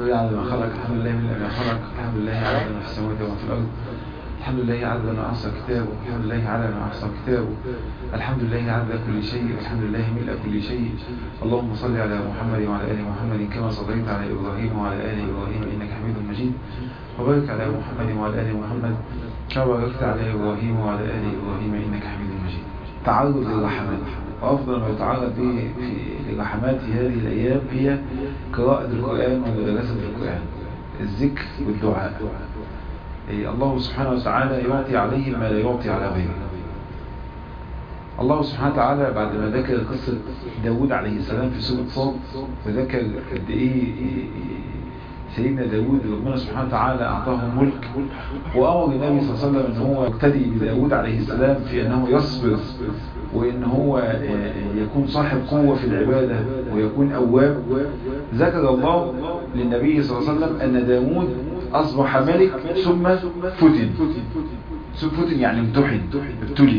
لله على ما خلق الحمد لله من ما خلق الحمد لله على ما في السماوات وما في الأرض الحمد لله عدد ما أحصى كتابه الحمد لله على ما أحصى كتابه الحمد لله عدد كل شيء الحمد لله ملء كل شيء اللهم صل على محمد وعلى آل محمد كما صليت على إبراهيم وعلى آل إبراهيم إنك حميد مجيد وبارك على محمد وعلى آل محمد كما باركت على إبراهيم وعلى آل إبراهيم إنك حميد مجيد تعرض للرحمات وأفضل ما يتعرض به في الرحمات في هذه الأيام هي قراءة القرآن ودراسة القرآن الذكر والدعاء إيه الله سبحانه وتعالى يعطي عليه ما لا يعطي على غيره الله سبحانه وتعالى بعد ما ذكر قصة داود عليه السلام في سورة صاد وذكر قد إيه سيدنا داود ربنا سبحانه وتعالى أعطاه ملك وأمر النبي صلى الله عليه وسلم أن هو يقتدي بداود عليه السلام في أنه يصبر وأن هو يكون صاحب قوة في العبادة ويكون أواب ذكر الله للنبي صلى الله عليه وسلم أن داود أصبح ملك ثم فتن ثم فتن يعني امتحن ابتلي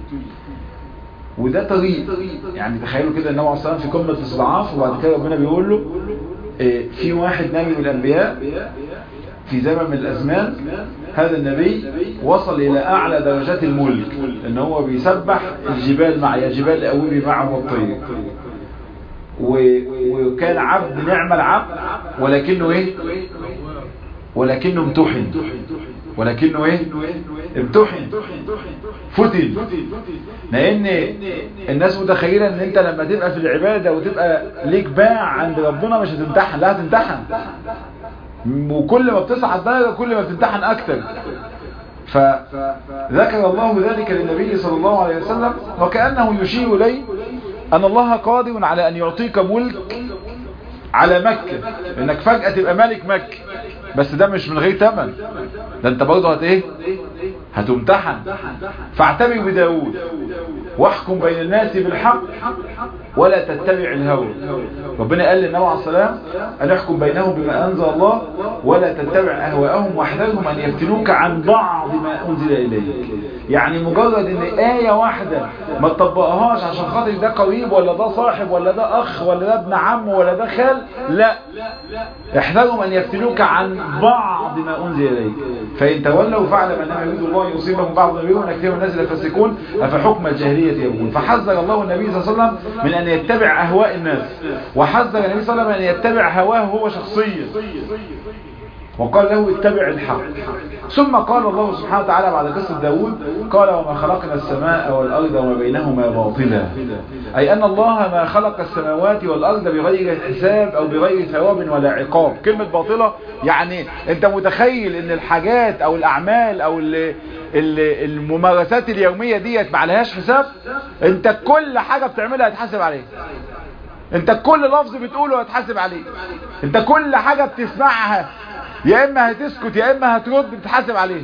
وده طريق يعني تخيلوا كده النبي عليه الصلاه في قمه الاستضعاف وبعد كده ربنا بيقول له إيه في واحد نبي من الانبياء في زمن من الازمان هذا النبي وصل الى اعلى درجات الملك ان هو بيسبح الجبال مع يا جبال اوبي معه والطير وكان عبد نعم العبد ولكنه ايه ولكنه امتحن ولكنه ايه امتحن فتن لان الناس متخيله ان انت لما تبقى في العباده وتبقى ليك باع عند ربنا مش هتمتحن لا هتمتحن وكل ما بتصعد درجه كل ما بتمتحن اكتر فذكر الله ذلك للنبي صلى الله عليه وسلم وكانه يشير اليه ان الله قادر على ان يعطيك ملك على مكه انك فجاه تبقى ملك مكه بس ده مش من غير ثمن ده انت برضه هت ايه هتمتحن فاعتبر بداود واحكم بين الناس بالحق ولا تتبع الهوى ربنا قال للنبي عليه السلام ان احكم بينهم بما انزل الله ولا تتبع اهواءهم واحذرهم ان يفتنوك عن بعض ما انزل اليك يعني مجرد ان آية واحدة ما تطبقهاش عشان خاطر ده قريب ولا ده صاحب ولا ده اخ ولا ده ابن عم ولا ده خال لا احذرهم ان يفتنوك عن بعض ما انزل اليك فان تولوا فاعلم انما يريد الله يصيبهم بعض ما يريدون اكثر الناس لفاسقون افحكم الجاهليه يبغون فحذر الله النبي صلى الله عليه وسلم من ان يتبع اهواء الناس وحذر النبي صلى الله عليه وسلم ان يتبع هواه هو شخصيا وقال له اتبع الحق ثم قال الله سبحانه وتعالى بعد قصة داود قال وما خلقنا السماء والأرض وما بينهما باطلا أي أن الله ما خلق السماوات والأرض بغير حساب أو بغير ثواب ولا عقاب كلمة باطلة يعني أنت متخيل أن الحاجات أو الأعمال أو ال الممارسات اليومية ديت ما عليهاش حساب أنت كل حاجة بتعملها هتحاسب عليها انت كل لفظ بتقوله هتحاسب عليه انت كل حاجة بتسمعها يا اما هتسكت يا اما هترد بتحاسب عليه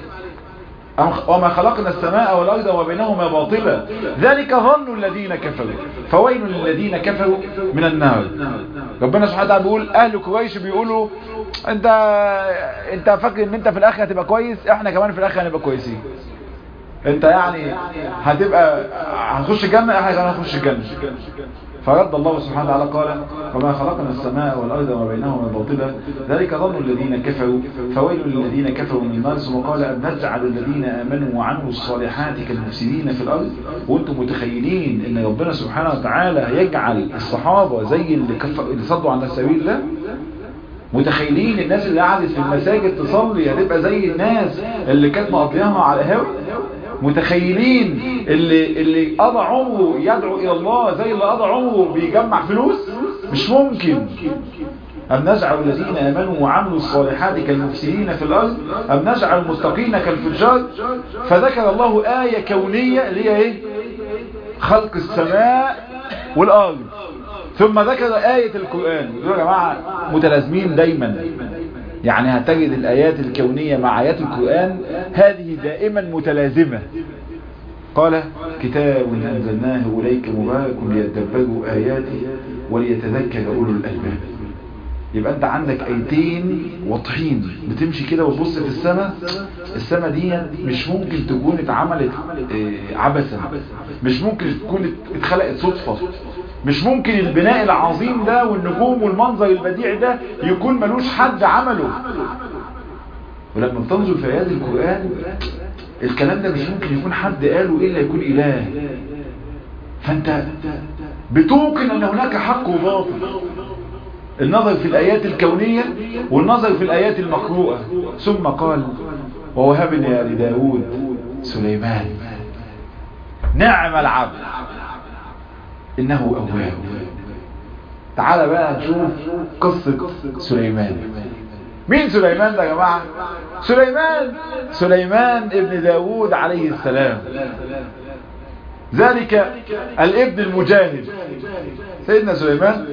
وما خلقنا السماء والأرض وما بينهما باطلا ذلك ظن الذين كفروا فويل للذين كفروا من النار ربنا سبحانه وتعالى بيقول أهل قريش بيقولوا انت انت فاكر ان انت في الاخر هتبقى كويس احنا كمان في الاخر هنبقى كويسين انت يعني هتبقى هتخش الجنة احنا كمان هنخش الجنة فرد الله سبحانه وتعالى قال وما خلقنا السماء والأرض وما بينهما باطلا ذلك ظن الذين كفروا فويل للذين كفروا من النار ثم قال أن نجعل الذين آمنوا وعملوا الصالحات كالمفسدين في الأرض وانتم متخيلين ان ربنا سبحانه وتعالى يجعل الصحابة زي اللي, كفر اللي صدوا عن سبيل الله متخيلين الناس اللي قعدت في المساجد تصلي هتبقى زي الناس اللي كانت مقضيها على هوا متخيلين اللي اللي قضى عمره يدعو الى الله زي اللي قضى عمره بيجمع فلوس مش ممكن أم نجعل الذين آمنوا وعملوا الصالحات كالمفسدين في الأرض أم نجعل المتقين كالفجار فذكر الله آية كونية اللي هي إيه خلق السماء والأرض ثم ذكر آية القرآن يا جماعة متلازمين دايما يعني هتجد الآيات الكونية مع آيات القرآن هذه دائما متلازمة قال كتاب أنزلناه إليك مبارك ليتدبروا آياته وليتذكر أولو الألباب يبقى أنت عندك آيتين واضحين بتمشي كده وتبص في السماء السماء دي مش ممكن تكون اتعملت عبثا مش ممكن تكون اتخلقت صدفة مش ممكن البناء العظيم ده والنجوم والمنظر البديع ده يكون ملوش حد عمله ولما بتنظر في آيات القرآن الكلام ده مش ممكن يكون حد قاله إلا يكون إله فأنت بتوقن أن هناك حق وباطل النظر في الآيات الكونية والنظر في الآيات المقروءة ثم قال ووهبنا لداود سليمان نعم العبد إنه أواب تعال بقى نشوف قصة سليمان مين سليمان ده يا جماعة سليمان سليمان ابن داود عليه السلام ذلك الابن المجاهد سيدنا سليمان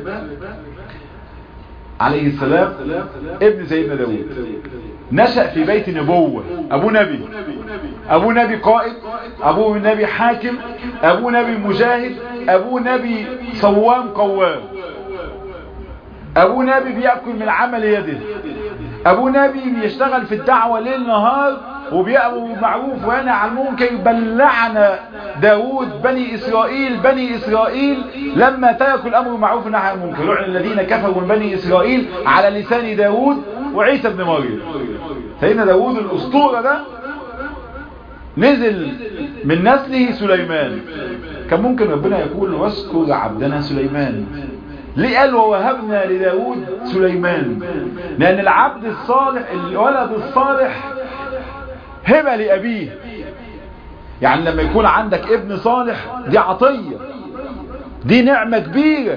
عليه السلام ابن سيدنا داود نشأ في بيت نبوة أبو نبي أبو نبي قائد أبو نبي حاكم أبو نبي مجاهد أبو نبي صوام قوام أبو نبي بيأكل من عمل يده أبو نبي بيشتغل في الدعوة ليل نهار وبيأمر بالمعروف وينهى عن المنكر بل لعن داود بني إسرائيل بني إسرائيل لما تركوا الأمر بالمعروف والنهي عن المنكر لعن الذين كفروا من بني إسرائيل على لسان داود وعيسى بن مريم سيدنا داود الأسطورة ده نزل من نسله سليمان كان ممكن ربنا يقول واذكر عبدنا سليمان ليه قال ووهبنا لداود سليمان لأن العبد الصالح الولد الصالح هبة لأبيه يعني لما يكون عندك ابن صالح دي عطية دي نعمة كبيرة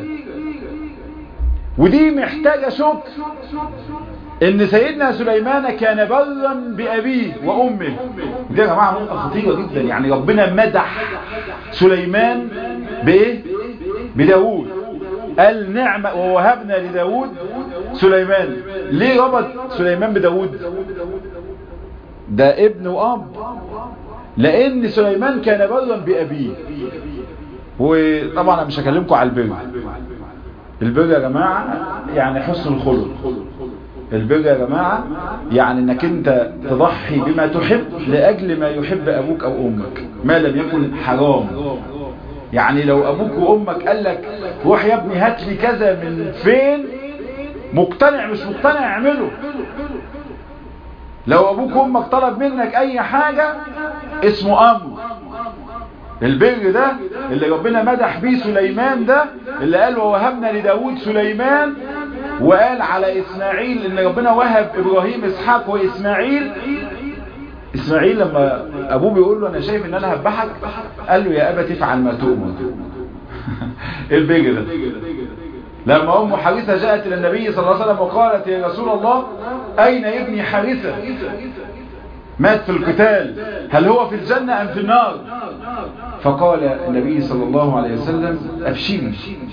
ودي محتاجة شكر ان سيدنا سليمان كان برا بأبيه وأمه دي يا جماعة نقطة خطيرة جدا يعني ربنا مدح سليمان بإيه بداود قال نعمة ووهبنا لداود سليمان ليه ربط سليمان بداود ده ابن واب لان سليمان كان برا بأبيه وطبعا انا مش هكلمكم على البر البر يا جماعة يعني حسن الخلق البر يا جماعة يعني انك انت تضحي بما تحب لأجل ما يحب ابوك او امك ما لم يكن حرام يعني لو ابوك وامك قال لك روح يا ابني هات لي كذا من فين مقتنع مش مقتنع اعمله لو ابوك وامك طلب منك اي حاجة اسمه امر البر ده اللي ربنا مدح بيه سليمان ده اللي قال ووهبنا لداود سليمان وقال على اسماعيل ان ربنا وهب ابراهيم اسحاق واسماعيل اسماعيل لما ابوه بيقول له انا شايف ان انا هذبحك قال له يا ابا تفعل ما تؤمر البر ده لما ام حارثه جاءت الى النبي صلى الله عليه وسلم وقالت يا رسول الله اين ابني حارثه مات في القتال هل هو في الجنة ام في النار فقال النبي صلى الله عليه وسلم ابشري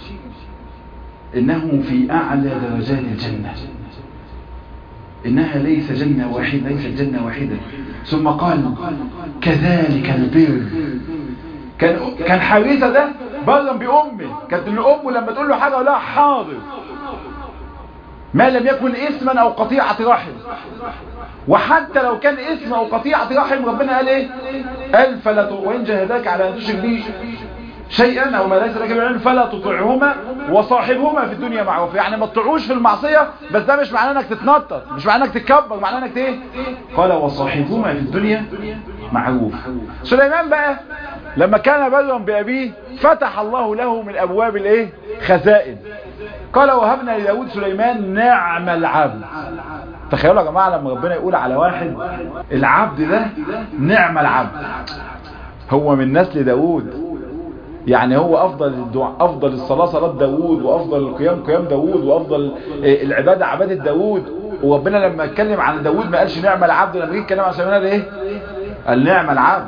انه في اعلى درجات الجنة انها ليس جنة واحدة ليست جنة واحدة ثم قال كذلك البر كان كان حارثة ده برا بأمه كانت الأم لما تقول له حاجة ولا حاضر ما لم يكن اسما أو قطيعة رحم وحتى لو كان اسم أو قطيعة رحم ربنا قال ايه قال فلا ت... وإن جاهداك على أن تشرك بي شيئا أو ما ليس لك بالعلم فلا تطعهما وصاحبهما في الدنيا معروف يعني ما تطيعوش في المعصية بس ده مش معناه انك تتنطط مش معناه انك تتكبر معناه انك ايه قال وصاحبهما في الدنيا معروف سليمان بقى لما كان برا بأبيه فتح الله له من أبواب الايه خزائن قال وهبنا لداود سليمان نعم العبد تخيلوا يا جماعة لما ربنا يقول على واحد العبد ده نعم العبد هو من نسل داود يعني هو افضل الدعاء افضل الصلاة صلاة داود وافضل القيام قيام داود وافضل العبادة عبادة داود وربنا لما اتكلم عن داود ما قالش نعم العبد لما جه يتكلم عن سليمان ايه قال نعم العبد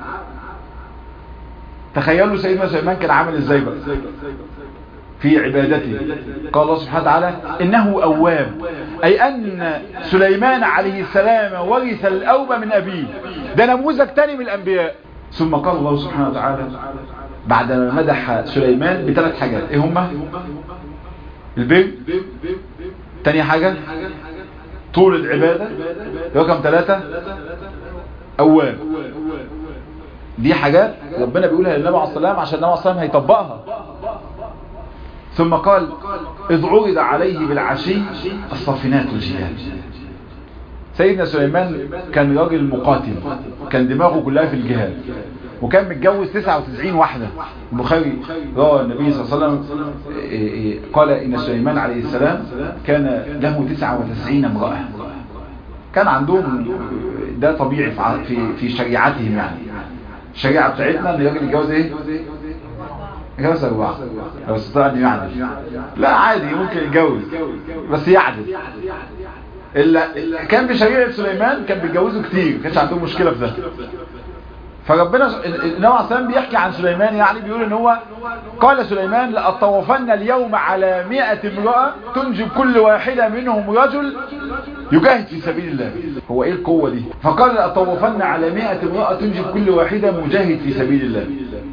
تخيلوا سيدنا سليمان كان عامل ازاي بقى في عبادته قال الله سبحانه وتعالى إنه أواب أي أن سليمان عليه السلام ورث الأوبة من أبيه ده نموذج تاني من الأنبياء ثم قال الله سبحانه وتعالى بعد ما مدح سليمان بثلاث حاجات ايه هما البر تاني حاجة طول العبادة رقم ثلاثة أواب دي حاجات ربنا بيقولها للنبي عليه الصلاة والسلام عشان النبي عليه الصلاة والسلام هيطبقها ثم قال إذ عرض عليه بالعشي الصافنات الجهاد سيدنا سليمان كان راجل مقاتل كان دماغه كلها في الجهاد وكان متجوز 99 واحدة البخاري روى النبي صلى الله عليه وسلم قال إن سليمان عليه السلام كان له 99 امرأة كان عندهم ده طبيعي في في شريعتهم يعني الشريعة بتاعتنا ان الراجل يتجوز ايه يتجوز اربعة لو استطاع ان يعدل لا عادي ممكن يتجوز بس يعدل الا كان بشريعة سليمان كان بيتجوزوا كتير ما كانش عندهم مشكلة في ده فربنا النبي عليه السلام بيحكي عن سليمان يعني بيقول ان هو قال سليمان لأطوفن اليوم على مئة امرأة تنجب كل واحدة منهم رجل يجاهد في سبيل الله هو ايه القوة دي فقال لأطوفن على مئة امرأة تنجب كل واحدة مجاهد في سبيل الله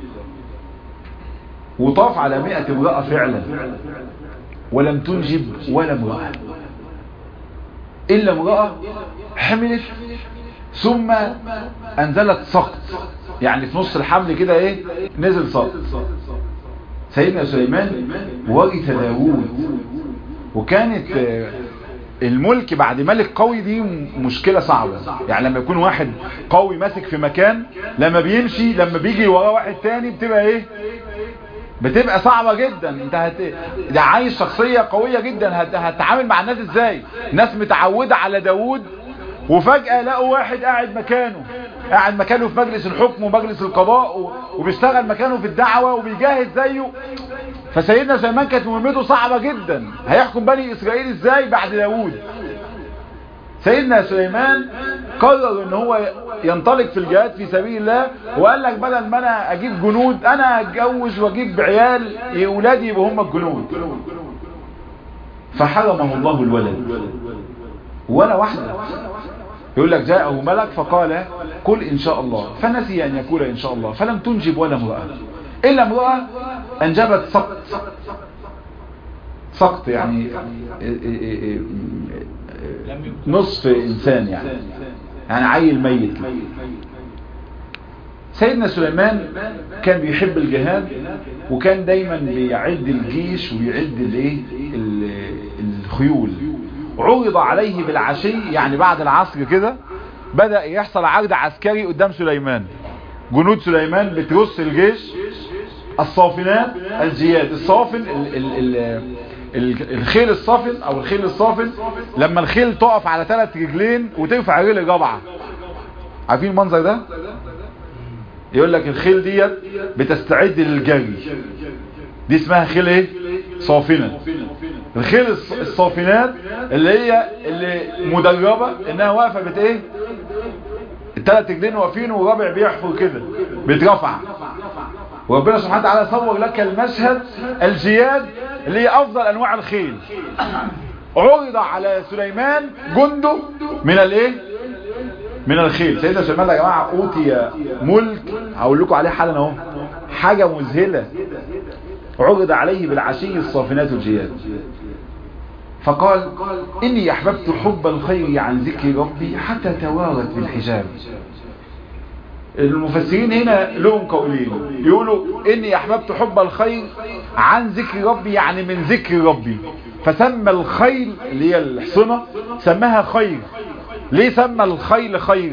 وطاف على مئة امرأة فعلا ولم تنجب ولا امرأة إلا امرأة حملت ثم أنزلت سقط يعني في نص الحمل كده ايه نزل سقط سيدنا سليمان ورث داوود وكانت الملك بعد ملك قوي دي مشكلة صعبة يعني لما يكون واحد قوي ماسك في مكان لما بيمشي لما بيجي وراه واحد تاني بتبقى ايه بتبقى صعبة جدا انت هت... ده عايز شخصية قوية جدا هت... هتتعامل مع الناس ازاي ناس متعودة على داوود وفجأة لقوا واحد قاعد مكانه قاعد مكانه في مجلس الحكم ومجلس القضاء وبيشتغل مكانه في الدعوة وبيجاهد زيه فسيدنا سليمان كانت مهمته صعبة جدا هيحكم بني إسرائيل ازاي بعد داوود سيدنا سليمان قرر ان هو ينطلق في الجهاد في سبيل الله وقال لك بدل ما انا اجيب جنود انا اتجوز واجيب عيال اولادي يبقوا هم الجنود فحرمه الله الولد ولا واحدة يقول لك جاءه ملك فقال قل إن شاء الله فنسي أن يقول إن شاء الله فلم تنجب ولا امرأة إلا امرأة أنجبت سقط سقط يعني نصف إنسان يعني يعني عيل ميت سيدنا سليمان كان بيحب الجهاد وكان دايما بيعد الجيش ويعد الايه الخيول عرض عليه بالعشي يعني بعد العصر كده بدأ يحصل عرض عسكري قدام سليمان جنود سليمان بترص الجيش الصافنات الجياد الصافن ال ال ال الخيل الصافن او الخيل الصافن لما الخيل تقف على ثلاث رجلين وترفع رجل الرابعه عارفين المنظر ده يقول لك الخيل ديت بتستعد للجري دي اسمها خيل ايه صافنة الخيل الصافنات اللي هي اللي مدربة انها واقفة بت ايه الثلاث رجلين واقفين والرابع بيحفر كده بيترفع وربنا سبحانه وتعالى صور لك المشهد الجياد اللي هي افضل انواع الخيل عرض على سليمان جنده من الايه من الخيل سيدنا سليمان يا جماعه اوتي ملك هقول لكم عليه حالا اهو حاجه مذهله عرض عليه بالعشي الصافنات الجياد فقال إني أحببت حب الخير عن ذكر ربي حتى توارت بالحجاب المفسرين هنا لهم قولين يقولوا إني أحببت حب الخير عن ذكر ربي يعني من ذكر ربي فسمى الخيل اللي هي الحصنة سماها خير ليه سمى الخيل خير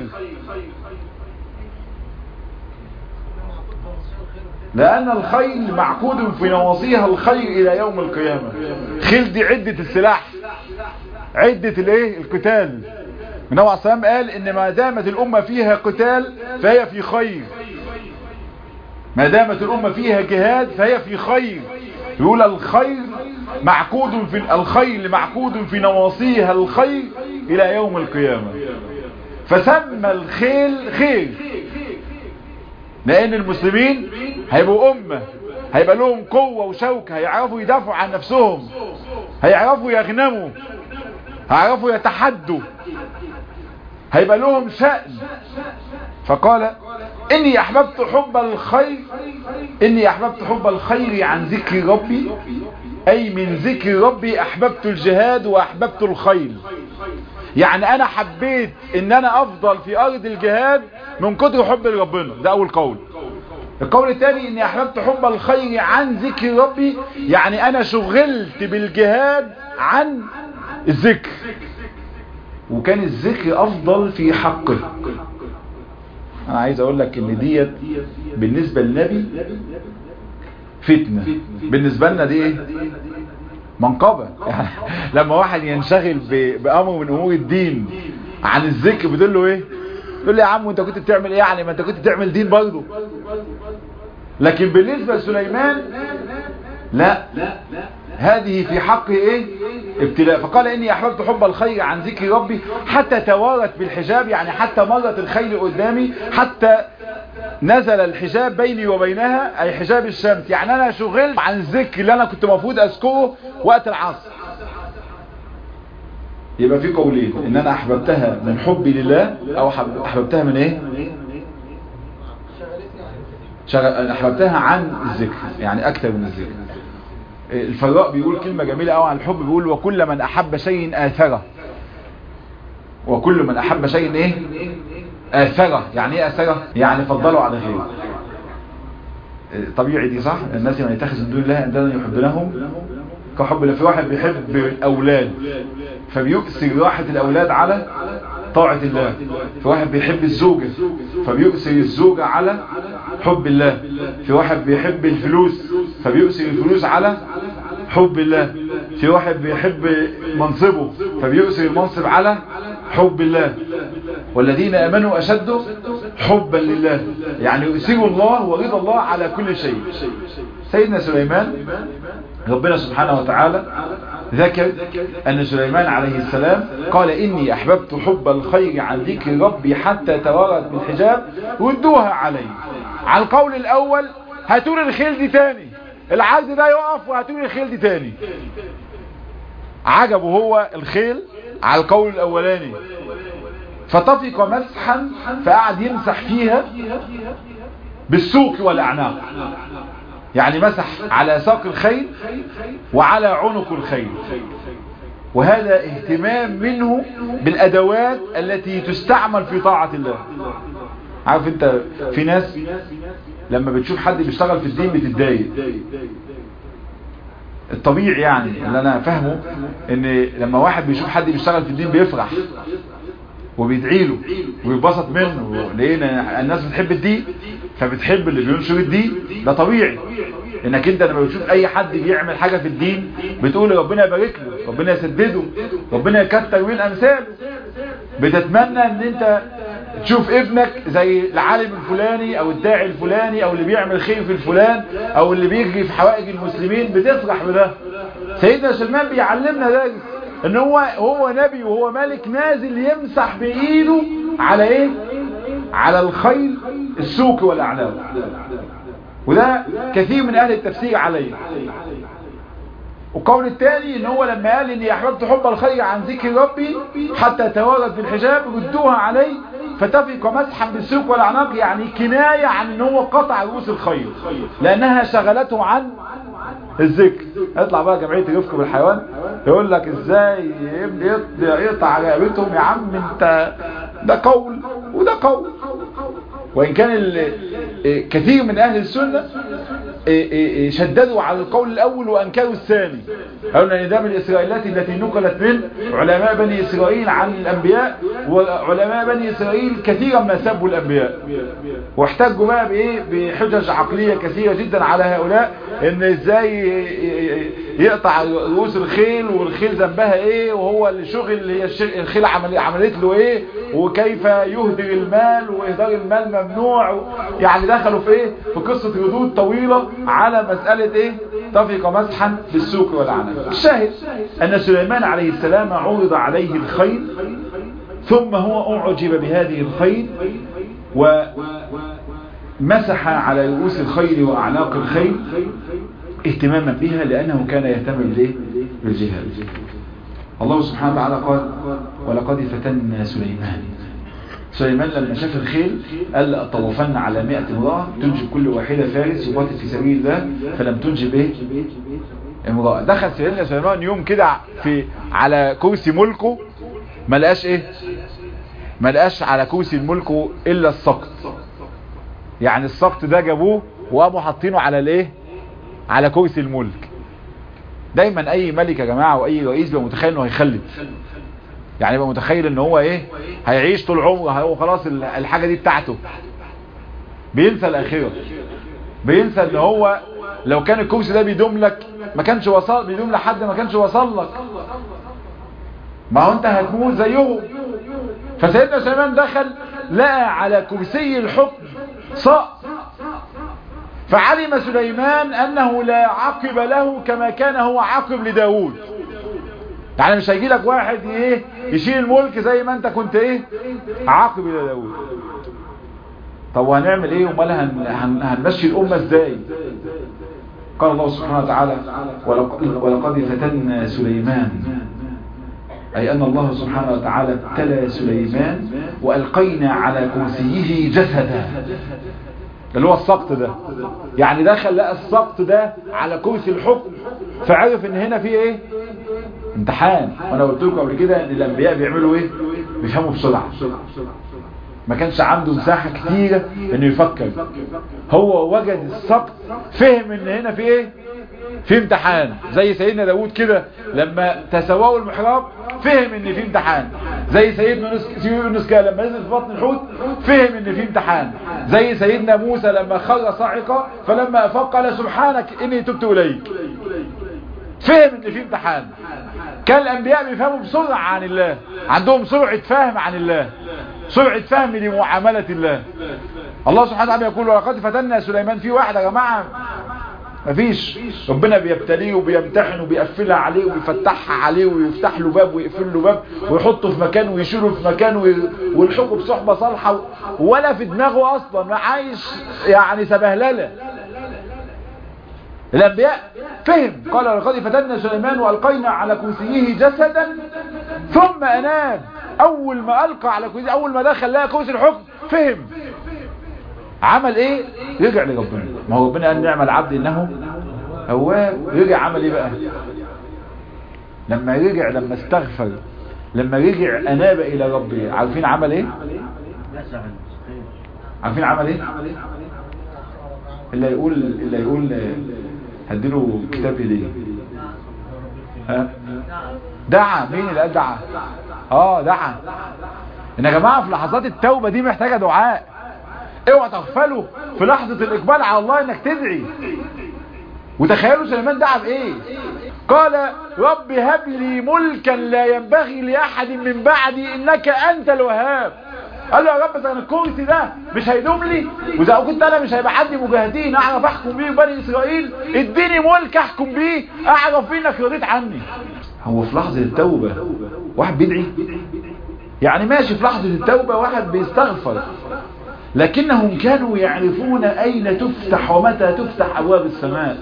لأن الخيل معقود في نواصيها الخير إلى يوم القيامة خيل دي عدة السلاح عدة الايه القتال النبي عليه السلام قال ان ما دامت الأمة فيها قتال فهي في خير ما دامت الأمة فيها جهاد فهي في خير يقول الخير معقود في الخيل معقود في نواصيها الخير إلى يوم القيامة فسمى الخيل خير لأن المسلمين هيبقوا أمة هيبقى لهم قوة وشوكة هيعرفوا يدافعوا عن نفسهم هيعرفوا يغنموا هيعرفوا يتحدوا هيبقى لهم شأن فقال إني أحببت حب الخير إني أحببت حب الخير عن ذكر ربي أي من ذكر ربي أحببت الجهاد وأحببت الخيل يعني أنا حبيت إن أنا أفضل في أرض الجهاد من كتر حب لربنا ده أول قول القول الثاني اني احببت حب الخير عن ذكر ربي يعني انا شغلت بالجهاد عن الذكر وكان الذكر افضل في حقه انا عايز اقول لك ان ديت بالنسبة للنبي فتنة بالنسبة لنا دي ايه منقبة يعني لما واحد ينشغل بامر من امور الدين عن الذكر بتقول له ايه تقول له يا عم انت كنت بتعمل ايه يعني ما انت كنت بتعمل دين برضه لكن بالنسبة لسليمان لا هذه في حقه ايه ابتلاء فقال اني احببت حب الخير عن ذكر ربي حتى توارت بالحجاب يعني حتى مرت الخيل قدامي حتى نزل الحجاب بيني وبينها اي حجاب الشمس يعني انا شغلت عن الذكر اللي انا كنت المفروض اذكره وقت العصر يبقى في قولين ان انا احببتها من حبي لله او احببتها من ايه شغل احببتها عن الذكر يعني اكثر من الذكر الفراء بيقول كلمة جميلة قوي عن الحب بيقول وكل من احب شيء آثره وكل من احب شيء ايه آثره يعني ايه آثره يعني فضلوا على غيره طبيعي دي صح الناس من يتخذ من دون الله اندادا يحبونهم كحب الله في واحد بيحب الاولاد فبيؤثر راحة الاولاد على طاعة الله في واحد بيحب الزوجة فبيؤثر الزوجة على حب الله في واحد بيحب الفلوس فبيؤثر الفلوس على حب الله في واحد بيحب منصبه فبيؤثر المنصب على حب الله والذين امنوا اشد حبا لله يعني يؤثروا الله ورضا الله على كل شيء سيدنا سليمان ربنا سبحانه وتعالى ذكر أن سليمان عليه السلام قال إني أحببت حب الخير عن ذكر ربي حتى توارت بالحجاب ردوها علي على القول الأول هاتوا الخيل دي تاني العقد ده يقف وهاتوا الخيل دي تاني عجبه هو الخيل على القول الأولاني فطفق مسحا فقعد يمسح فيها بالسوق والأعناق يعني مسح على ساق الخيل وعلى عنق الخيل وهذا اهتمام منه بالأدوات التي تستعمل في طاعة الله عارف انت في ناس لما بتشوف حد بيشتغل في الدين بتتضايق الطبيعي يعني اللي انا فاهمه ان لما واحد بيشوف حد بيشتغل في الدين بيفرح وبيدعي له ويتبسط منه لان الناس بتحب الدين فبتحب اللي بينشر الدين ده طبيعي انك انت لما بتشوف اي حد بيعمل حاجة في الدين بتقول ربنا يبارك له ربنا يسدده ربنا يكتر من امثاله بتتمنى ان انت تشوف ابنك زي العالم الفلاني او الداعي الفلاني او اللي بيعمل خير في الفلان او اللي بيجري في حوائج المسلمين بتفرح بده سيدنا سلمان بيعلمنا ذلك ان هو هو نبي وهو ملك نازل يمسح بايده على ايه على الخيل السوق والاعناق وده كثير من اهل التفسير عليه والقول الثاني ان هو لما قال اني احببت حب الخير عن ذكر ربي حتى توارد بالحجاب ردوها علي فتفق مسحا بالسوق والاعناق يعني كناية عن ان هو قطع رؤوس الخير لانها شغلته عن الذكر يطلع بقى جمعية الرفق بالحيوان يقول لك ازاي يقطع رقبتهم يا عم انت ده قول وده قول وإن كان كثير من أهل السنة شددوا على القول الأول وأنكروا الثاني قالوا أن ده من الإسرائيلات التي نقلت من علماء بني إسرائيل عن الأنبياء وعلماء بني إسرائيل كثيرا ما سبوا الأنبياء واحتجوا بقى بإيه بحجج عقلية كثيرة جدا على هؤلاء إن إزاي يقطع رؤوس الخيل والخيل ذنبها إيه وهو الشغل اللي هي الخيل عملت له إيه وكيف يهدر المال وإهدار المال ممنوع يعني دخلوا في إيه في قصة ردود طويلة على مسألة إيه تفق مسحا بالسوق والعنب الشاهد أن سليمان عليه السلام عرض عليه الخيل ثم هو أعجب بهذه الخيل ومسح على رؤوس الخيل وأعناق الخيل اهتماما بها لأنه كان يهتم بالايه بالجهاد الله سبحانه وتعالى قال ولقد فتنا سليمان سليمان لما شاف الخيل قال أطوفن على مئة امرأة تنجب كل واحدة فارس يقاتل في سبيل الله فلم تنجب ايه امرأة دخل سيدنا سليمان يوم كده في على كرسي ملكه ما لقاش ايه ما لقاش على كرسي ملكه الا السقط يعني السقط ده جابوه وقاموا حاطينه على الايه على كرسي الملك دايما اي ملك يا جماعة واي رئيس بيبقى متخيل انه هيخلد يعني يبقى متخيل ان هو ايه هيعيش طول عمره هو خلاص الحاجة دي بتاعته بينسى الاخرة بينسى ان هو لو كان الكرسي ده بيدوم لك ما كانش وصل بيدوم لحد ما كانش وصل لك ما هو انت هتموت زيهم فسيدنا سليمان دخل لقى على كرسي الحكم صقر فعلم سليمان انه لا عقب له كما كان هو عقب لداود يعني مش هيجي لك واحد ايه يشيل الملك زي ما انت كنت ايه عاقب لداود طب وهنعمل ايه امال هن هنمشي الامه ازاي قال الله سبحانه وتعالى ولقد فتنا سليمان أي أن الله سبحانه وتعالى ابتلى سليمان وألقينا على كرسيه جسدا اللي هو السقط ده يعني دخل لقى السقط ده على كرسي الحكم فعرف ان هنا في ايه امتحان وانا قلت لكم قبل كده ان الانبياء بيعملوا ايه بيفهموا بسرعه ما كانش عنده مساحة كتيرة انه يفكر هو وجد السقط فهم ان هنا في ايه في امتحان زي سيدنا داود كده لما تسواه المحراب فهم ان في امتحان زي سيدنا يونس كده لما نزل في بطن الحوت فهم ان في امتحان زي سيدنا موسى لما خر صاعقة فلما افاق قال سبحانك اني تبت اليك فهم ان في امتحان كان الانبياء بيفهموا بسرعة عن الله عندهم سرعة فهم عن الله سرعة فهم لمعاملة الله الله سبحانه وتعالى يقول ولقد فتنا سليمان في واحد يا جماعة مفيش ربنا بيبتليه وبيمتحنه وبيقفلها عليه وبيفتحها عليه ويفتح له باب ويقفل له باب ويحطه في مكان ويشيله في مكان ويلحقه بصحبة صالحة ولا في دماغه اصلا عايش يعني سبهلله الانبياء فهم قال لقد فتنا سليمان والقينا على كرسيه جسدا ثم انام اول ما القى على كرسي اول ما دخل لها كرسي الحكم فهم عمل ايه رجع لربنا ما هو ربنا قال نعم العبد انه اواب رجع عمل ايه بقى لما رجع لما استغفر لما رجع اناب الى ربه عارفين عمل ايه عارفين عمل ايه اللي يقول اللي يقول هديله كتاب ليه ها دعا مين اللي قال دعا اه دعا ان يا جماعه في لحظات التوبه دي محتاجه دعاء اوعى تغفلوا في لحظه الاقبال على الله انك تدعي وتخيلوا سليمان دعا بايه قال رب هب لي ملكا لا ينبغي لاحد من بعدي انك انت الوهاب قال له يا رب انا الكرسي ده مش هيدوم لي واذا كنت انا مش هيبقى عندي مجاهدين اعرف احكم بيه بني اسرائيل اديني ملك احكم بيه اعرف فيه انك رضيت عني هو في لحظه التوبه واحد بيدعي يعني ماشي في لحظه التوبه واحد بيستغفر لكنهم كانوا يعرفون اين تفتح ومتى تفتح ابواب السماء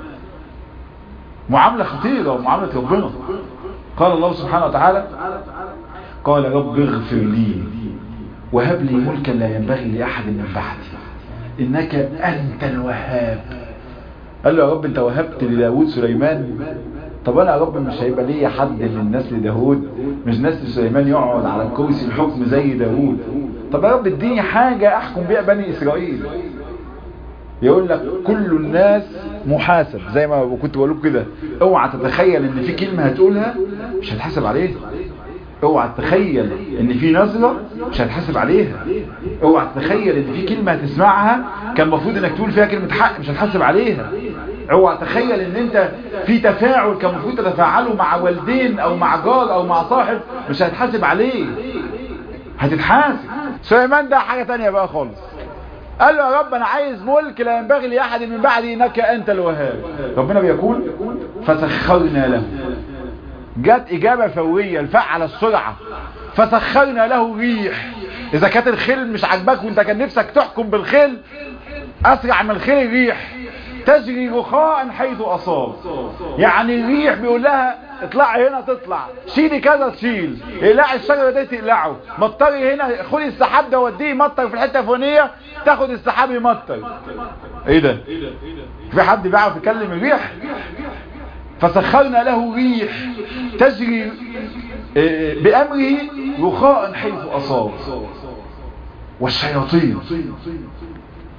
معامله خطيره ومعامله ربنا قال الله سبحانه وتعالى قال رب اغفر لي وهب لي ملكا لا ينبغي لأحد من بعدي إنك أنت الوهاب قال له يا رب أنت وهبت لداود سليمان طب أنا يا رب مش هيبقى ليا حد من نسل داود مش نسل سليمان يقعد على كرسي الحكم زي داود طب يا رب اديني حاجة أحكم بيها بني إسرائيل يقول لك كل الناس محاسب زي ما كنت بقول لكم كده اوعى تتخيل ان في كلمة هتقولها مش هتحاسب عليها اوعى تتخيل ان في نظرة مش هتحاسب عليها اوعى تتخيل ان في كلمة هتسمعها كان المفروض انك تقول فيها كلمة حق مش هتحاسب عليها اوعى تتخيل ان انت في تفاعل كان المفروض تتفاعله مع والدين او مع جار او مع صاحب مش هتحاسب عليه هتتحاسب سليمان ده حاجة تانية بقى خالص قال له يا رب انا عايز ملك لا ينبغي لاحد من بعدي انك انت الوهاب ربنا بيقول فسخرنا له جت اجابة فورية الفاء على السرعة فسخرنا له ريح اذا كانت الخيل مش عاجباك وانت كان نفسك تحكم بالخيل اسرع من الخيل الريح تجري رخاء حيث اصاب يعني الريح بيقول لها اطلعي هنا تطلع شيلي كذا تشيل اقلعي الشجره دي تقلعه مطري هنا خدي السحاب ده وديه مطر في الحته الفلانيه تاخد السحاب يمطر ايه ده في حد بيعرف يكلم الريح فسخرنا له ريح تجري بأمره رخاء حيث أصاب والشياطين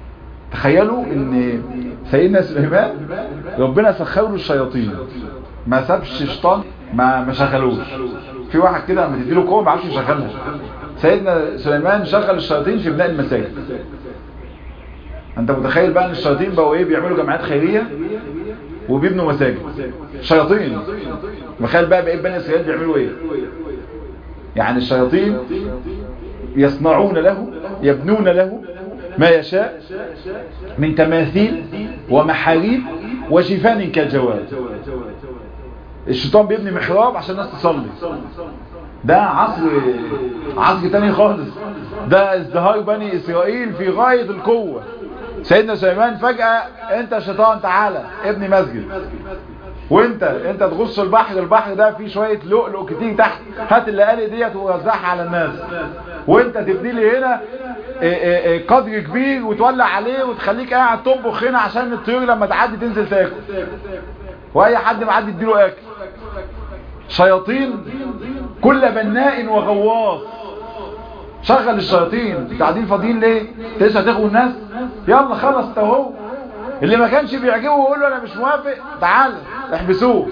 تخيلوا ان سيدنا سليمان ربنا سخر له الشياطين ما سابش شيطان ما ما شغلوش في واحد كده لما تديله قوه ما عرفش يشغلها سيدنا سليمان شغل الشياطين في بناء المساجد انت متخيل بقى ان الشياطين بقوا ايه بيعملوا جمعيات خيريه وبيبنوا مساجد شياطين متخيل بقى بقيه بني اسرائيل بيعملوا ايه يعني الشياطين يصنعون له يبنون له ما يشاء من تماثيل ومحاريب وجفان كالجواب الشيطان بيبني محراب عشان الناس تصلي ده عصر عصر تاني خالص ده ازدهار بني اسرائيل في غاية القوة سيدنا سليمان فجأة انت شيطان تعالى ابني مسجد وانت انت تغص البحر البحر ده فيه شوية لؤلؤ كتير تحت هات اللقالي ديت ووزعها على الناس وانت تبني لي هنا ايه ايه ايه قدر كبير وتولع عليه وتخليك قاعد تطبخ هنا عشان الطيور لما تعدي تنزل تاكل واي حد معدي يديله اكل شياطين كل بناء وغواص شغل الشياطين قاعدين فاضيين ليه لسه هتغووا الناس يلا خلص انت اهو اللي ما كانش بيعجبه ويقول له انا مش موافق تعال احبسوه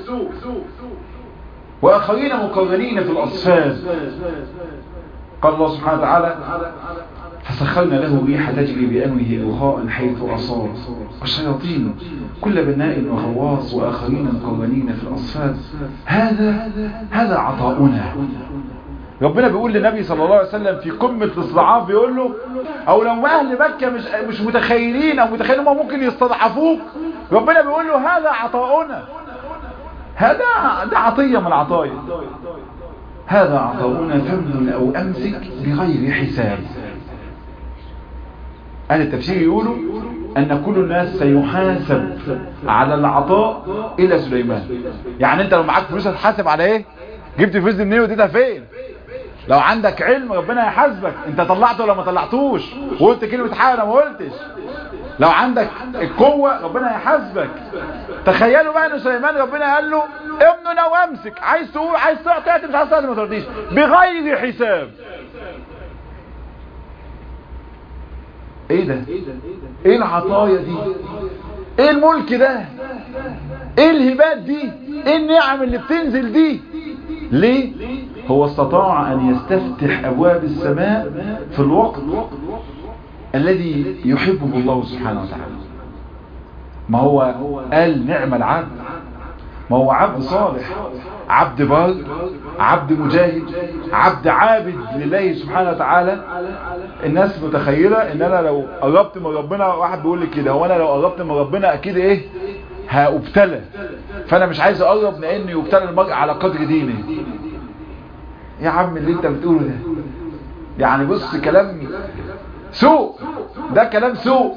واخرين مقرنين في الاصفاد قال الله سبحانه وتعالى فسخرنا له ريح تجري بأمره رخاء حيث أصاب والشياطين كل بناء وغواص وآخرين مقرنين في الأصفاد هذا هذا عطاؤنا ربنا بيقول للنبي صلى الله عليه وسلم في قمة الاستضعاف بيقول له او لو اهل مكة مش مش متخيلين او متخيلين هم ممكن يستضعفوك ربنا بيقول له هذا عطاؤنا هذا ده عطية من العطايا هذا عطاؤنا فمن او امسك بغير حساب أهل التفسير يقولوا أن كل الناس سيحاسب على العطاء إلى سليمان يعني أنت لو معاك فلوس هتحاسب على إيه جبت الفلوس دي منين وديتها فين لو عندك علم ربنا يحاسبك انت طلعته ولا ما طلعتوش وقلت كلمة حاجة انا ما قلتش لو عندك القوة ربنا يحاسبك تخيلوا بقى ان سليمان ربنا قال له ابننا وامسك عايز تقول عايز تعطي مش عايز تعطي ما ترضيش بغير حساب ايه ده ايه العطايا دي ايه الملك ده ايه الهبات دي ايه النعم اللي بتنزل دي ليه هو استطاع ان يستفتح ابواب السماء في الوقت الذي يحبه الله سبحانه وتعالى ما هو قال نعم العبد ما هو عبد صالح عبد بار عبد مجاهد عبد عابد لله سبحانه وتعالى الناس متخيلة ان انا لو قربت من ربنا واحد بيقول لي كده هو انا لو قربت من ربنا اكيد ايه هابتلى فانا مش عايز اقرب لان يبتلى المرء على قدر دينه يا عم اللي انت بتقوله ده يعني بص كلام سوء ده كلام سوء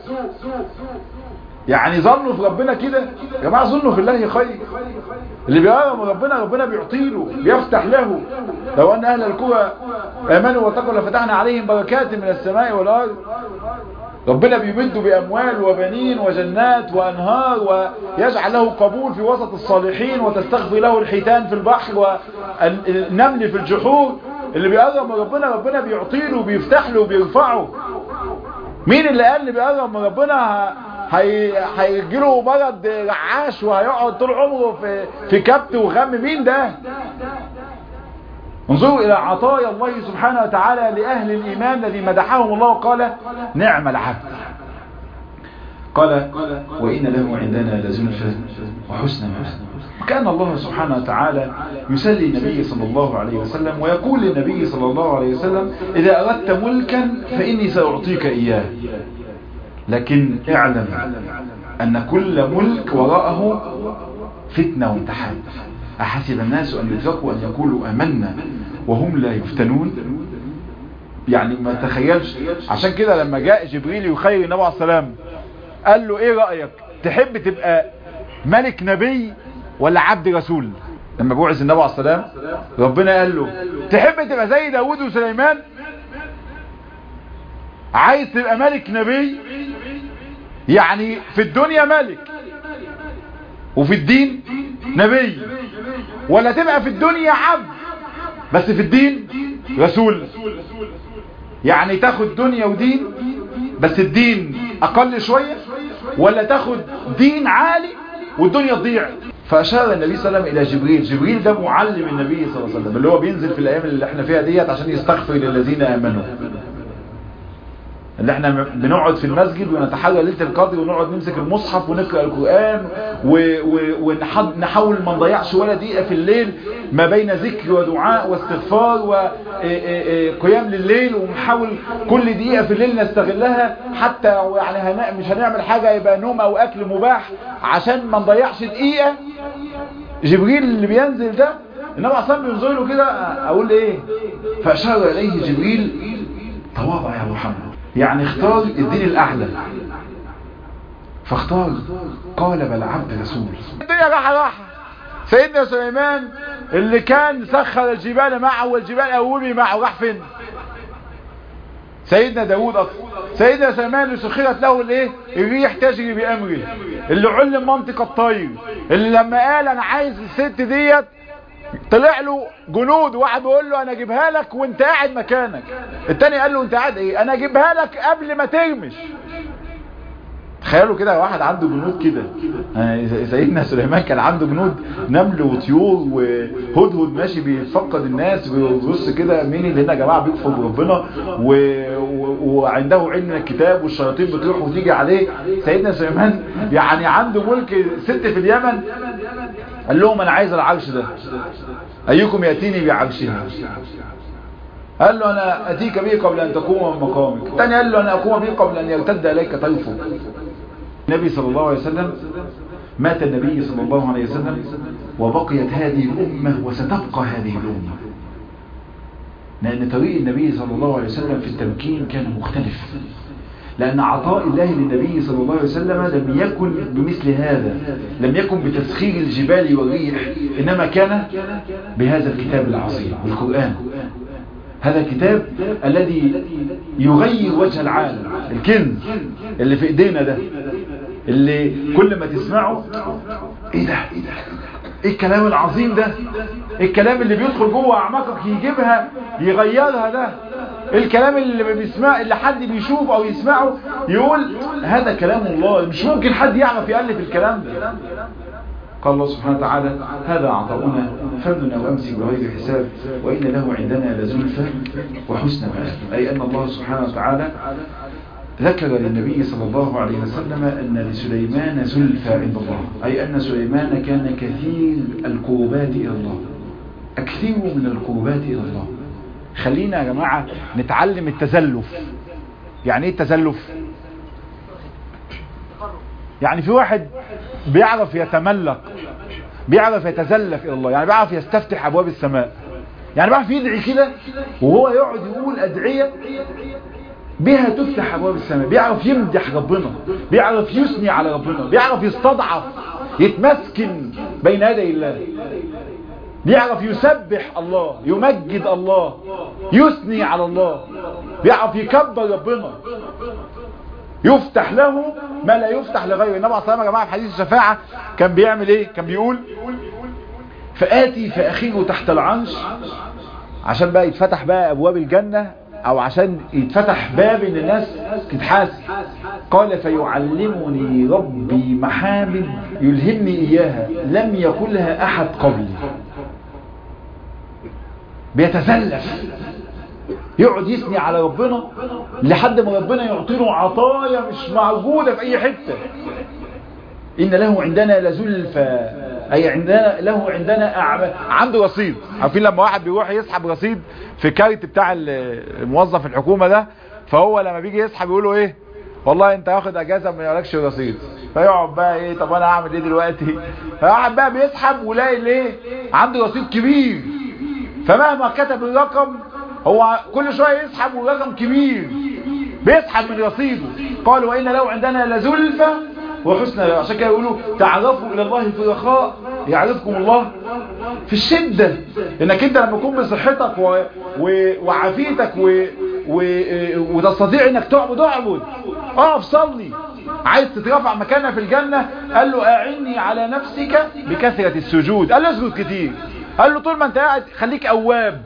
يعني ظنوا في ربنا كده يا جماعه ظنوا في الله خير اللي بيقرب من ربنا ربنا بيعطيله بيفتح له لو ان اهل القرى امنوا واتقوا لفتحنا عليهم بركات من السماء والارض ربنا بيمده باموال وبنين وجنات وانهار ويجعل له قبول في وسط الصالحين وتستخفي له الحيتان في البحر والنمل في الجحور اللي بيقرب من ربنا ربنا بيعطيله وبيفتح له وبيرفعه مين اللي قال اللي بيقرب من ربنا هي هيجيله مرض رعاش وهيقعد طول عمره في في كبت وغم مين ده انظروا الى عطايا الله سبحانه وتعالى لاهل الايمان الذي مدحهم الله وقال نعم العبد قال وإن له عندنا لزلفى وحسن مآب وكان الله سبحانه وتعالى يسلي النبي صلى الله عليه وسلم ويقول للنبي صلى الله عليه وسلم إذا أردت ملكا فإني سأعطيك إياه لكن اعلم أن كل ملك وراءه فتنة وامتحان أحسب الناس أن يتركوا أن يقولوا أمنا وهم لا يفتنون يعني ما تخيلش عشان كده لما جاء جبريل يخير النبي عليه السلام قال له ايه رأيك تحب تبقى ملك نبي ولا عبد رسول لما بوعز النبي عليه السلام ربنا قال له تحب تبقى زي داود وسليمان عايز تبقى ملك نبي يعني في الدنيا ملك وفي الدين نبي ولا تبقى في الدنيا عبد بس في الدين رسول يعني تاخد دنيا ودين بس الدين اقل شوية ولا تاخد دين عالي والدنيا تضيع فاشار النبي صلى الله عليه وسلم الى جبريل جبريل ده معلم النبي صلى الله عليه وسلم اللي هو بينزل في الايام اللي احنا فيها ديت عشان يستغفر للذين امنوا اللي احنا بنقعد في المسجد ونتحرى ليله القدر ونقعد نمسك المصحف ونقرا القران ونحاول ما نضيعش ولا دقيقه في الليل ما بين ذكر ودعاء واستغفار وقيام لليل ونحاول كل دقيقه في الليل نستغلها حتى يعني مش هنعمل حاجه يبقى نوم او اكل مباح عشان ما نضيعش دقيقه جبريل اللي بينزل ده انما اصلا بينزل له كده اقول ايه فاشار اليه جبريل تواضع يا محمد يعني اختار الدين الاعلى فاختار قال بل عبد رسول الدنيا راحة راحة سيدنا سليمان اللي كان سخر الجبال معه والجبال اوبي معه راح فين سيدنا داود اصلا سيدنا سليمان اللي سخرت له الايه الريح تجري بامره اللي علم منطق الطير اللي لما قال انا عايز الست ديت طلع له جنود واحد بيقول له انا اجيبها لك وانت قاعد مكانك التاني قال له انت قاعد ايه انا اجيبها لك قبل ما ترمش تخيلوا كده واحد عنده جنود كده سيدنا سليمان كان عنده جنود نمل وطيور وهدهد ماشي بيفقد الناس ويبص كده مين اللي هنا يا جماعه بيكفر بربنا و... و... وعنده علم من الكتاب والشياطين بتروح وتيجي عليه سيدنا سليمان يعني عنده ملك ست في اليمن قال لهم انا عايز العرش ده ايكم ياتيني بعرشها قال له انا اتيك به قبل ان تقوم من مقامك الثاني قال له انا اقوم به قبل ان يرتد اليك طرفك النبي صلى الله عليه وسلم مات النبي صلى الله عليه وسلم وبقيت هذه الامه وستبقى هذه الامه لان طريق النبي صلى الله عليه وسلم في التمكين كان مختلف لأن عطاء الله للنبي صلى الله عليه وسلم لم يكن بمثل هذا لم يكن بتسخير الجبال والريح إنما كان بهذا الكتاب العظيم القرآن هذا الكتاب الذي يغير وجه العالم الكنز اللي في ايدينا ده اللي كل ما تسمعه ايه ده ايه الكلام العظيم ده ايه الكلام اللي بيدخل جوه اعماقك يجيبها يغيرها ده ايه الكلام اللي بيسمع اللي حد بيشوف او يسمعه يقول هذا كلام الله مش ممكن حد يعرف يألف الكلام ده قال الله سبحانه وتعالى هذا عطاؤنا فمن أو أمسك بغير حساب وإن له عندنا لزلفى وحسن مآب أي أن الله سبحانه وتعالى ذكر للنبي صلى الله عليه وسلم أن لسليمان زلفى عند الله أي أن سليمان كان كثير القربات إلى الله أكثر من القربات إلى الله خلينا يا جماعة نتعلم التزلف يعني ايه التزلف يعني في واحد بيعرف يتملق بيعرف يتزلف الى الله يعني بيعرف يستفتح ابواب السماء يعني بيعرف يدعي كده وهو يقعد يقول ادعية بها تفتح ابواب السماء بيعرف يمدح ربنا بيعرف يثني على ربنا بيعرف يستضعف يتمسكن بين يدي الله بيعرف يسبح الله يمجد الله يثني على الله بيعرف يكبر ربنا يفتح له ما لا يفتح لغيره النبي عليه الصلاه يا جماعه في حديث الشفاعه كان بيعمل ايه كان بيقول فآتي فأخيه تحت العرش عشان بقى يتفتح بقى أبواب الجنة أو عشان يتفتح باب إن الناس تتحاسب قال فيعلمني ربي محامد يلهمني إياها لم يقلها أحد قبلي بيتزلف يقعد يثني على ربنا لحد ما ربنا يعطيله عطايا مش موجودة في أي حتة إن له عندنا لزلفى أي عندنا له عندنا أعمال عنده رصيد عارفين لما واحد بيروح يسحب رصيد في كارت بتاع الموظف الحكومة ده فهو لما بيجي يسحب يقول له ايه والله انت واخد اجازة ما يقولكش رصيد فيقعد بقى ايه طب انا هعمل ايه دلوقتي فواحد بقى بيسحب ولاقي الايه عنده رصيد كبير فمهما كتب الرقم هو كل شوية يسحب ورقم كبير بيسحب من رصيده قال وإن لو عندنا لزلفة وحسن عشان كده يقولوا تعرفوا إلى الله في الرخاء يعرفكم الله في الشدة انك انت لما تكون بصحتك و... و... وعافيتك و... و... وتستطيع انك تعبد اعبد اقف صلي عايز تترفع مكانها في الجنة قال له اعني على نفسك بكثرة السجود قال له اسجد كتير قال له طول ما انت قاعد خليك اواب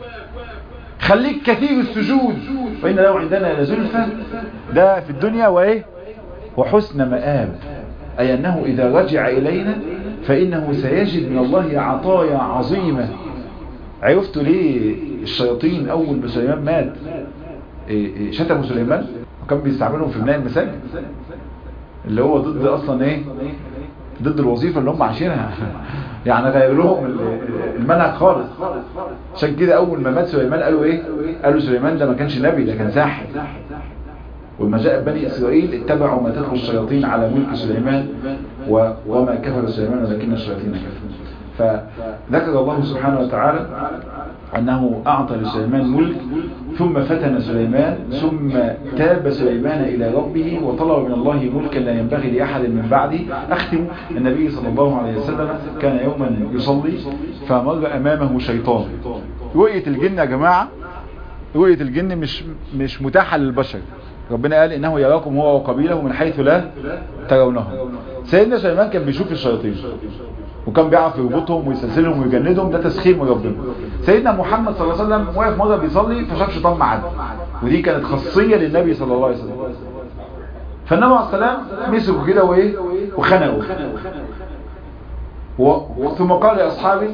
خليك كثير السجود فإن له عندنا لزلفة ده في الدنيا وإيه وحسن مآب أي أنه إذا رجع إلينا فإنه سيجد من الله عطايا عظيمة عرفتوا ليه الشياطين أول ما سليمان مات شتموا سليمان وكان بيستعملهم في بناء المساجد اللي هو ضد أصلا إيه ضد الوظيفة اللي هم عايشينها يعني غير لهم المنهج خالص عشان كده أول ما مات سليمان قالوا إيه قالوا سليمان ده ما كانش نبي ده كان ساحر ولما جاء بني إسرائيل اتبعوا ما تتلو الشياطين على ملك سليمان وما كفر سليمان ولكن الشياطين كفروا فذكر الله سبحانه وتعالى أنه أعطى لسليمان ملك ثم فتن سليمان ثم تاب سليمان إلى ربه وطلب من الله ملكا لا ينبغي لأحد من بعده أختم النبي صلى الله عليه وسلم كان يوما يصلي فمر أمامه شيطان رؤية الجن يا جماعة رؤية الجن مش مش متاحة للبشر ربنا قال إنه يراكم هو وقبيله من حيث لا ترونه سيدنا سليمان كان بيشوف الشياطين وكان بيعرف يربطهم ويسلسلهم ويجندهم ده تسخير من ربنا سيدنا محمد صلى الله عليه وسلم واقف مره بيصلي فشاف شيطان معدي ودي كانت خاصيه للنبي صلى الله عليه وسلم فالنبي عليه السلام مسكوا كده وايه وخنقوا و... ثم قال لاصحابه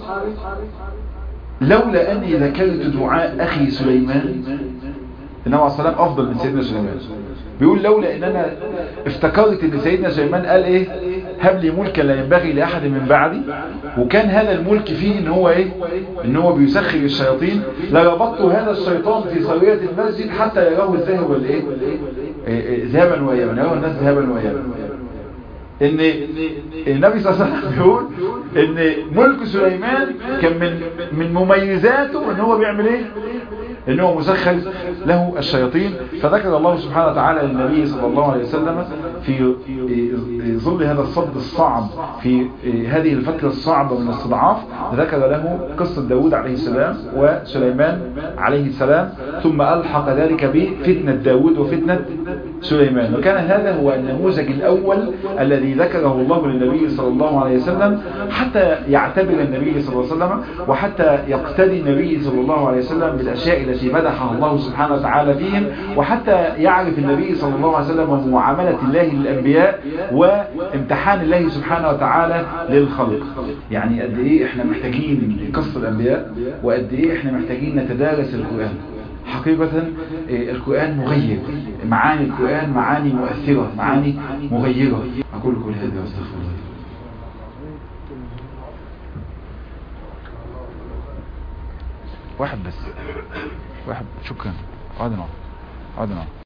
لولا اني ذكرت دعاء اخي سليمان النبي عليه السلام افضل من سيدنا سليمان بيقول لولا ان انا افتكرت ان سيدنا سليمان قال ايه هب لي ملكا لا ينبغي لاحد من بعدي وكان هذا الملك فيه ان هو ايه ان هو بيسخر الشياطين لربطت هذا الشيطان في صرية المسجد حتى يراه الذهب والايه ذهبا وايابا يراه الناس ذهبا وايابا ان النبي صلى الله عليه وسلم بيقول ان ملك سليمان كان من من مميزاته ان هو بيعمل ايه ان هو مسخر له الشياطين فذكر الله سبحانه وتعالى للنبي صلى الله عليه وسلم في ظل هذا الصد الصعب في هذه الفترة الصعبة من الاستضعاف ذكر له قصة داود عليه السلام وسليمان عليه السلام ثم ألحق ذلك بفتنة داود وفتنة سليمان وكان هذا هو النموذج الأول الذي ذكره الله للنبي صلى الله عليه وسلم حتى يعتبر النبي صلى الله عليه وسلم وحتى يقتدي النبي صلى الله عليه وسلم بالأشياء التي مدحها الله سبحانه وتعالى فيهم وحتى يعرف النبي صلى الله عليه وسلم معاملة الله للأنبياء وامتحان الله سبحانه وتعالى للخلق يعني قد ايه احنا محتاجين قصة الأنبياء وقد ايه احنا محتاجين نتدارس القرآن حقيقة القرآن مغير معاني القرآن معاني مؤثرة معاني مغيرة أقول كل هذا واستغفر الله واحد بس واحد شكرا عادنا عادنا